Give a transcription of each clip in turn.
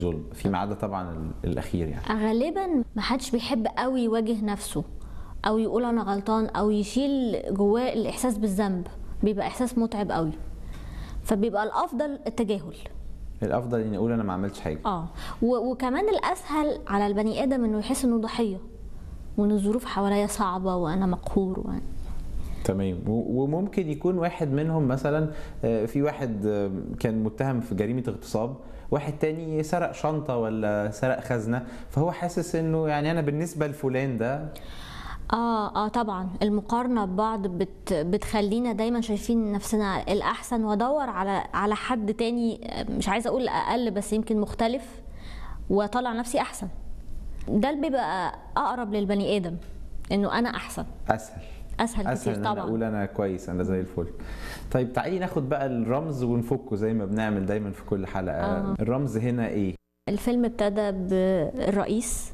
ظلم فيما عدا طبعا ال- الاخير يعني غالبا ما حدش بيحب قوي يواجه نفسه او يقول انا غلطان او يشيل جواه الاحساس بالذنب بيبقى احساس متعب قوي فبيبقى الافضل التجاهل الافضل اني اقول انا ما عملتش حاجه اه و- وكمان الاسهل على البني ادم انه يحس انه ضحيه وان الظروف حواليا صعبه وانا مقهور و... تمام و- وممكن يكون واحد منهم مثلا آه، في واحد آه، كان متهم في جريمه اغتصاب واحد تاني سرق شنطه ولا سرق خزنه فهو حاسس انه يعني انا بالنسبه لفلان ده اه اه طبعا المقارنه ببعض بت بتخلينا دايما شايفين نفسنا الاحسن وادور على على حد تاني آه، مش عايزه اقول اقل بس يمكن مختلف واطلع نفسي احسن ده اللي بيبقى اقرب للبني ادم انه انا احسن اسهل اسهل, اسهل كتير ان انا طبعا اقول انا كويس انا زي الفل طيب تعالي ناخد بقى الرمز ونفكه زي ما بنعمل دايما في كل حلقه آه. الرمز هنا ايه الفيلم ابتدى بالرئيس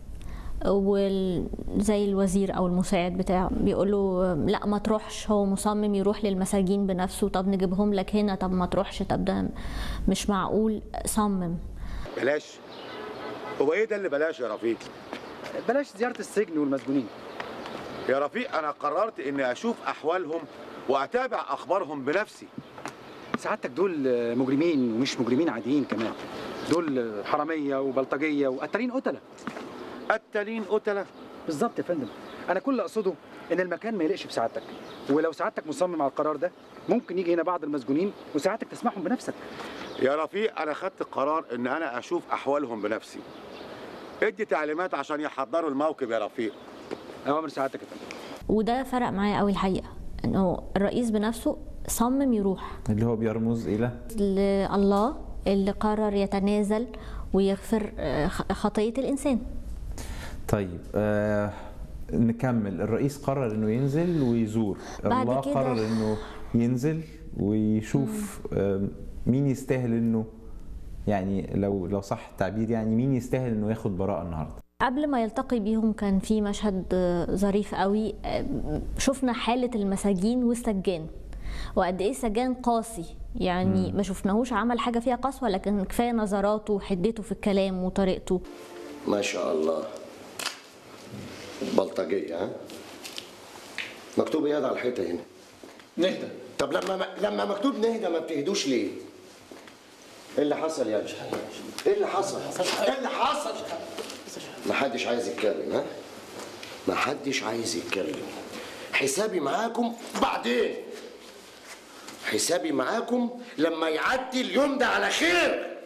وزي الوزير او المساعد بتاعه بيقول له لا ما تروحش هو مصمم يروح للمساجين بنفسه طب نجيبهم لك هنا طب ما تروحش طب ده مش معقول صمم بلاش هو ايه ده اللي بلاش يا رفيق بلاش زيارة السجن والمسجونين يا رفيق انا قررت اني اشوف احوالهم واتابع اخبارهم بنفسي سعادتك دول مجرمين ومش مجرمين عاديين كمان دول حرامية وبلطجية وقتالين قتلة قتالين قتله بالظبط يا فندم أنا كل اللي أقصده إن المكان ما يليقش بسعادتك ولو سعادتك مصمم على القرار ده ممكن يجي هنا بعض المسجونين وسعادتك تسمعهم بنفسك يا رفيق انا خدت قرار ان انا اشوف احوالهم بنفسي ادي تعليمات عشان يحضروا الموكب يا رفيق أوامر سعادتك يا فندم وده فرق معايا قوي الحقيقه انه الرئيس بنفسه صمم يروح اللي هو بيرمز الى لله اللي قرر يتنازل ويغفر آه، خطيه الانسان طيب آه نكمل الرئيس قرر انه ينزل ويزور بعد الله كده- قرر انه ينزل ويشوف آه مين يستاهل انه يعني لو لو صح التعبير يعني مين يستاهل انه ياخد براءة النهارده قبل ما يلتقي بيهم كان في مشهد آه، ظريف قوي آه، شفنا حالة المساجين والسجان وقد ايه السجان قاسي يعني ما شفناهوش عمل حاجة فيها قسوة لكن كفاية نظراته وحدته في الكلام وطريقته ما شاء الله بلطجية ها مكتوب ايه على الحيطة هنا نهدى طب لما لما مكتوب نهدى ما بتهدوش ليه؟ ايه اللي حصل يا باشا؟ ايه اللي حصل؟ ايه اللي حصل؟ ما حدش عايز يتكلم ها؟ ما حدش عايز يتكلم حسابي معاكم بعدين حسابي معاكم لما يعدي اليوم ده على خير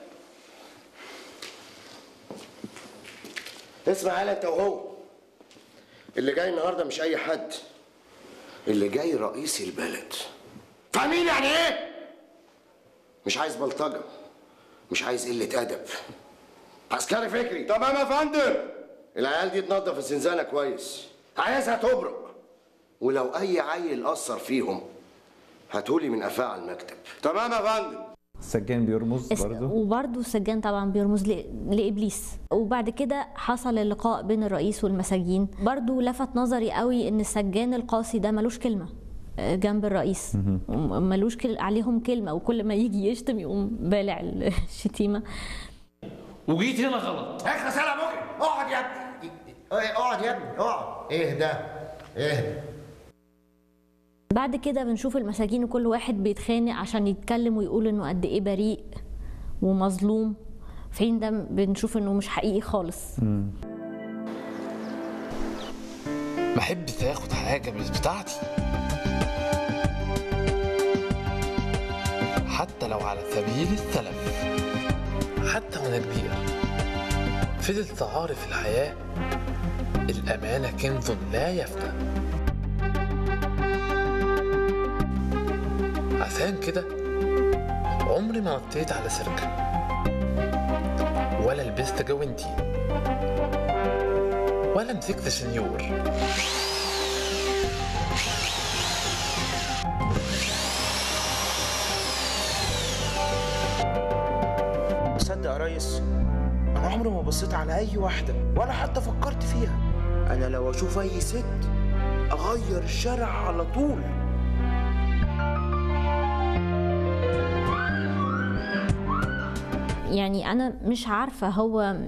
اسمع على انت وهو اللي جاي النهارده مش اي حد اللي جاي رئيس البلد فاهمين يعني ايه مش عايز بلطجه مش عايز قله ادب عسكري فكري تمام يا فندم العيال دي تنظف الزنزانه كويس عايزها تبرق ولو اي عيل اثر فيهم هاتولي من قفاه على المكتب تمام يا فندم السجان بيرمز اس- برضه وبرضه السجان طبعا بيرمز ل- لابليس وبعد كده حصل اللقاء بين الرئيس والمساجين برضه لفت نظري قوي ان السجان القاسي ده ملوش كلمه آه، جنب الرئيس م- ملوش كل عليهم كلمه وكل ما يجي يشتم يقوم بالع الشتيمه وجيت هنا غلط اخلص يلا مجرم اقعد يا ابني ايه، اقعد يا ابني اقعد اهدى اهدى بعد كده بنشوف المساجين وكل واحد بيتخانق عشان يتكلم ويقول انه قد ايه بريء ومظلوم في حين ده بنشوف انه مش حقيقي خالص ما احبش تاخد حاجه مش بتاعتي حتى لو على سبيل السلف حتى وانا كبير فضلت عارف الحياه الامانه كنز لا يفنى عشان كده عمري ما نطيت على سركه ولا لبست جوانتي ولا مسكت سنيور تصدق يا ريس انا عمري ما بصيت على اي واحده ولا حتى فكرت فيها انا لو اشوف اي ست اغير الشارع على طول يعني انا مش عارفه هو